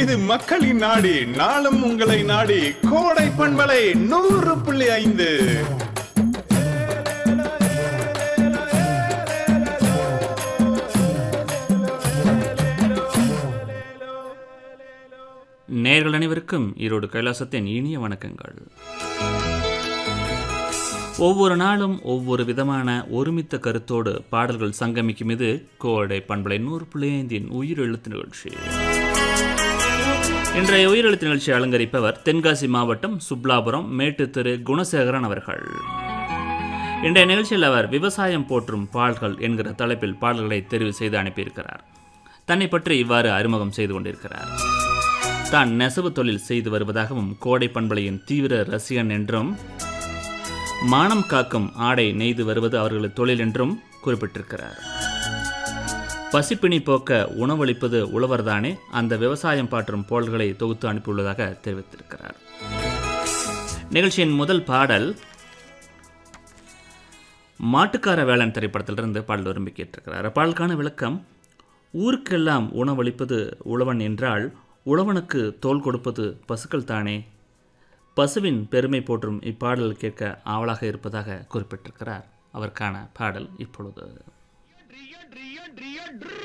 இது மக்களின் நாடி நாளும் உங்களை நாடி கோடை பண்பலை நூறு புள்ளி ஐந்து நேர்கள் அனைவருக்கும் ஈரோடு கைலாசத்தின் இனிய வணக்கங்கள் ஒவ்வொரு நாளும் ஒவ்வொரு விதமான ஒருமித்த கருத்தோடு பாடல்கள் சங்கமிக்கும் இது கோடை பண்பலை நூறு புள்ளி ஐந்தின் உயிரெழுத்து நிகழ்ச்சி இன்றைய உயிரெழுத்து நிகழ்ச்சி அலங்கரிப்பவர் தென்காசி மாவட்டம் சுப்லாபுரம் மேட்டு திரு குணசேகரன் அவர்கள் இன்றைய நிகழ்ச்சியில் அவர் விவசாயம் போற்றும் பாடல்கள் என்கிற தலைப்பில் பாடல்களை தெரிவு செய்து அனுப்பியிருக்கிறார் தன்னை பற்றி இவ்வாறு அறிமுகம் செய்து கொண்டிருக்கிறார் தான் நெசவு தொழில் செய்து வருவதாகவும் கோடை பண்பலையின் தீவிர ரசிகன் என்றும் மானம் காக்கும் ஆடை நெய்து வருவது அவர்களது தொழில் என்றும் குறிப்பிட்டிருக்கிறார் பசிப்பிணி போக்க உணவளிப்பது உழவர்தானே அந்த விவசாயம் பாற்றும் போல்களை தொகுத்து அனுப்பியுள்ளதாக தெரிவித்திருக்கிறார் நிகழ்ச்சியின் முதல் பாடல் மாட்டுக்கார வேளன் திரைப்படத்திலிருந்து பாடல் விரும்பி கேட்டிருக்கிறார் பாடலுக்கான விளக்கம் ஊருக்கெல்லாம் உணவளிப்பது உழவன் என்றால் உழவனுக்கு தோல் கொடுப்பது பசுக்கள் தானே பசுவின் பெருமை போற்றும் இப்பாடல் கேட்க ஆவலாக இருப்பதாக குறிப்பிட்டிருக்கிறார் அவருக்கான பாடல் இப்பொழுது ட்ரியோ ட்ரியோ ட்ரியோ ட்ரு